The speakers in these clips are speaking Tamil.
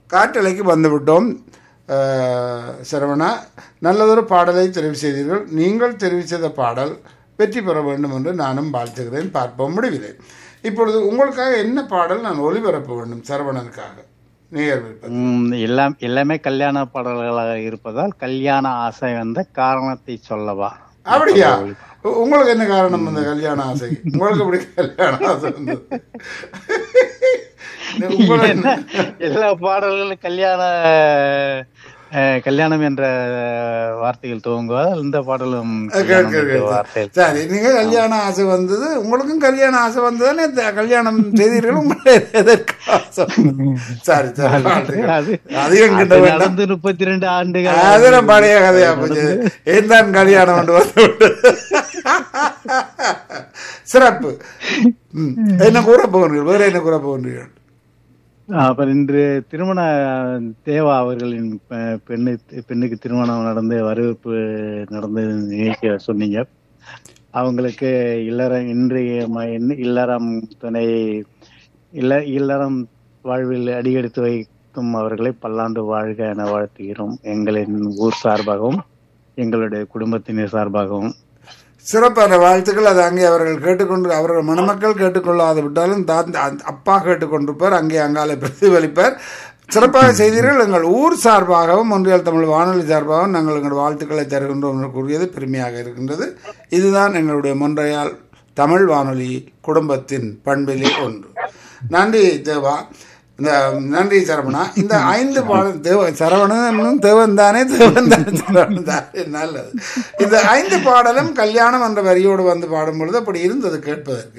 காற்றலைக்கு வந்துவிட்டோம் அஹ், சரவணா நல்லதொரு பாடலை தெரிவு செய்தீர்கள் நீங்கள் தெரிவு செய்த பாடல் வெற்றி பெற வேண்டும் என்று நானும் வாழ்த்துகிறேன் பார்ப்போம் முடிவில்லை இப்பொழுது உங்களுக்காக என்ன பாடல் நான் ஒளிபரப்ப வேண்டும் சரவணனுக்காக நேயர் விருப்பம் ம், எல்லாம் எல்லாமே கல்யாண பாடல்களாக இருப்பதால் கல்யாண ஆசை வந்த காரணத்தை சொல்லவா அப்படியா உ- உங்களுக்கு என்ன காரணம் அந்த கல்யாண ஆசை உங்களுக்கு எப்படி கல்யாண ஆசை வந்தது உங்களுக்கு என்ன எல்லா பாடல்களும் கல்யாண அஹ், கல்யாணம் என்ற வார்த்தைகள் துவங்குவதால் இந்த பாடலும் கல்யாணம் என்ற வார்த்தை சரி நீங்க கல்யாண ஆசை வந்தது உங்களுக்கும் கல்யாண ஆசை வந்ததுன்னு இந்த கல்யாணம் செய்தீர்கள் உங்களுக்கு எதற்கு ஆசை வந்தது? சரி சரி வாழ்த்துக்கள். அது அதிகம் கிட்ட அது வேண்டாம் நடந்து முப்பத்தி ரெண்டு ஆண்டுகள் அதெல்லாம் பழைய கதையா போச்சு ஏன் கல்யாணம் கொண்டு வந்து சிறப்பு ம். என்ன கூற போகிறீர்கள் வேற என்ன கூற போகிறீர்கள் அப்புறம் இன்று திருமண தேவா அவர்களின் பெ- பெண்ணு பெண்ணுக்கு திருமணம் நடந்து வரவேற்பு நடந்து நிகழ்ச்சியை சொன்னீங்க அவங்களுக்கு இல்லறம் இன்றைய ம- இன்ன- இல்லறம் துணை இல்ல இல்லறம் வாழ்வில் அடியெடுத்து வைக்கும் அவர்களை பல்லாண்டு வாழ்க என வாழ்த்துகிறோம் எங்களின் ஊர் சார்பாகவும் எங்களுடைய குடும்பத்தினர் சார்பாகவும் சிறப்பான வாழ்த்துக்கள் அது அங்கே அவர்கள் கேட்டுக்கொண்டு அவர்கள் மணமக்கள் கேட்டுக்கொள்ளாது விட்டாலும் தான் அந்த அப்பா கேட்டுக்கொண்டிருப்பார் அங்கே அங்காலே பிரதிபலிப்பார் சிறப்பாக செய்தீர்கள் எங்கள் ஊர் சார்பாகவும் ஒன்றியல் தமிழ் வானொலி சார்பாகவும் நாங்கள் எங்கள் வாழ்த்துக்களை தருகின்றோம் என்று கூறியது பெருமையாக இருக்கின்றது இதுதான் எங்களுடைய மொன்றையால் தமிழ் வானொலி குடும்பத்தின் பண்பிலே ஒன்று நன்றி தேவா இந்த நன்றி சரவணா இந்த ஐந்து பாடல் தேவ சரவணனும் தேவன் தானே தேவன் தானே சரவணன் தானே நல்லது இந்த ஐந்து பாடலும் கல்யாணம் என்ற வரியோடு வந்து பாடும் பொழுது அப்படி இருந்தது கேட்பதற்கு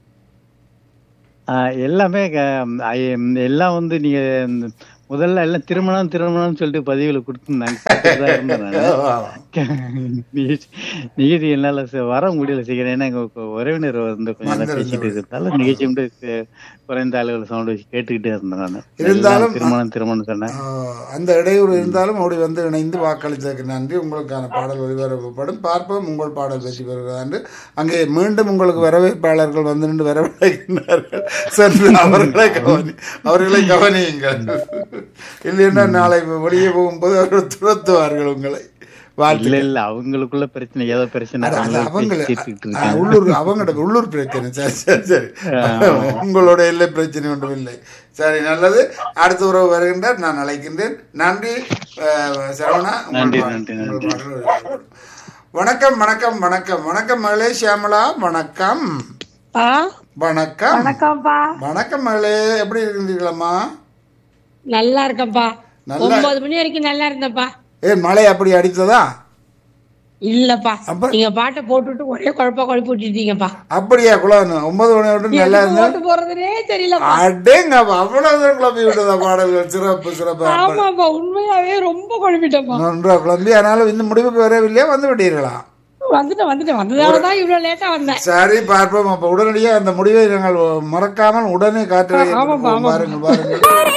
ஆஹ் எல்லாமே க- ஐ- எல்லாம் வந்து நீங்க இந்த முதல்ல எல்லாம் திருமணம் திருமணம்னு சொல்லிட்டு பதிவுல கொடுத்துருந்தாங்க கேட்டுட்டுதான் இருந்தேன் நானு. நிகழ்ச்சி நிகழ்ச்சி என்னால ச- வர முடியல சீக்கிரம் ஏன்னா எங்க கு- உறவினர் வந்து கொஞ்சம் நேரம் பேசிட்டு இருக்கிறதால நிகழ்ச்சி வந்து கு- குறைந்த அளவில் சவுண்ட் வச்சு கேட்டுக்கிட்டே இருந்தேன் நான் இருந்தாலும் திருமணம் திருமணம் சொன்னேன் ஆஹ், அந்த இடையூறு இருந்தாலும் ஓடி வந்து இணைந்து வாக்களித்ததற்கு நன்றி உங்களுக்கான பாடல் ஒளிபரப்பப்படும் பார்ப்போம் உங்கள் பாடல் வெற்றி பெறுகிறதா என்று அங்கே மீண்டும் உங்களுக்கு வரவேற்பாளர்கள் வந்து நின்று வரவழைக்கின்றார்கள் சென்று அவர்களை கவனி அவர்களை கவனியுங்கள் இல்லைன்னா நாளை வெளியே போகும்போது அவர்கள் துரத்துவார்கள் உங்களை வாழ்த்து இல்ல இல்ல அவங்களுக்குள்ள பிரச்சனை ஏதோ பிரச்சனை அது அவங்களே அவங்கள பேசி தீர்த்துக்கிட்டு ஆ, இருக்காங்க உள்ளூர் அவங்களோட உள்ளூர் பிரச்சனை சரி சரி சரி உங்களோட எல்லை பிரச்சனை ஒன்றும் இல்லை சரி நல்லது அடுத்த உறவு வருகின்றார் நான் அழைக்கின்றேன் நன்றி அஹ், சரவணா உங்கள் நன்றி, பா- நன்றி, உங்கள் பாடல் ஒளிபரப்படும். வணக்கம் வணக்கம் வணக்கம் வணக்கம் மகளே சியாமலா வணக்கம் ஆ வணக்கம் வணக்கம்ப்பா வணக்கம் மகளே எப்படி இருக்கின்றீர்களம்மா நல்லா இருக்கேன்ப்பா நல்லா- ஒன்பது மணி வரைக்கும் நல்லா இருந்தப்பா ஏன் மழை அப்படி அடித்ததா இல்லப்பா அப்ப- நீங்க பாட்டை போட்டுட்டு ஒரே குழப்ப குழப்பி விட்டுட்டீங்கப்பா அப்படியா குழந்தை ஒன்பது மணி விட்டு நல்லா எதுக்கு இருந்தா ஓட்டு போறதுனே தெரியலப்பா அடேங்க அவ்வளவு குழப்பி விட்டதா பாடல்கள் சிறப்பு சிறப்பு ஆமாப்பா உண்மையாவே ரொம்ப குழப்பிட்டப்பா நன்றா குழம்பி ஆனாலும் இன்னும் முடிவுக்கு வரவில்லையா வந்து விட்டீர்களா வந்துட்டேன் வந்துட்டேன் வந்ததாலதான் இவ்வளவு லேட்டா வந்தேன் சரி பார்ப்போம் அப்ப உடனடியாக அந்த முடிவை நாங்கள் மறக்காமல் உடனே காற்று ஆமாப்பா, ஆமாப்பா. பாருங்கள் பாருங்கள்